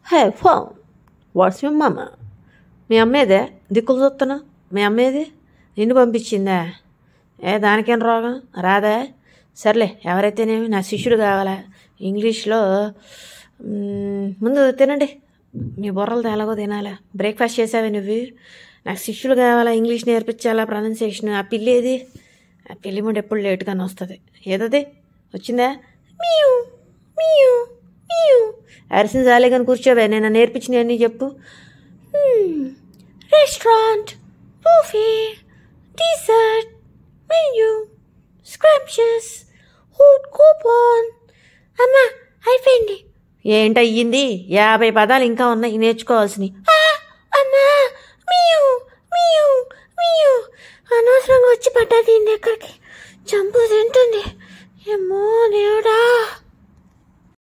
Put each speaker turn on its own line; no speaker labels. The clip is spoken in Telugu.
హే ఫోన్ వాట్స్ యువర్ మమ్మ మీ అమ్మేదే దిక్కులు చూస్తున్నా మీ అమ్మేది నిన్ను పంపించిందా ఏ దానికేం రోగం రాదా సర్లే ఎవరైతేనేమి నా శిష్యుడు కావాలా ఇంగ్లీష్లో మ్, ముందు తినండి మీ బుర్రలతో ఎలాగో తినాలా బ్రేక్ఫాస్ట్ చేసావే నువ్వు నాకు శిష్యులు కావాలా ఇంగ్లీష్ నేర్పించాలా ప్రొనౌన్సియేషన్ ఆ పిల్లి ఏది ఆ పిల్లి ముందు ఎప్పుడు లేట్గానే వస్తుంది ఏదది వచ్చిందా మీయు మీయు మీయు అరిసిన జాలే కానీ కూర్చోవే నేను నేర్పించినవన్నీ చెప్పు రెస్టారెంట్ బూఫే డీసర్ట్ మెన్యూ స్క్రాప్షెస్ హూట్ కూపాన్ అమ్మా అయిపోయింది ఏంటయ్యింది యాభై పదాలు ఇంకా ఉన్నాయి నేర్చుకోవాల్సినవి అమ్మా మీయు మీయు మీయు అనవసరంగా వచ్చి పడ్డది ఎక్కడికి చంపు తింటుంది ఏమో దేవుడా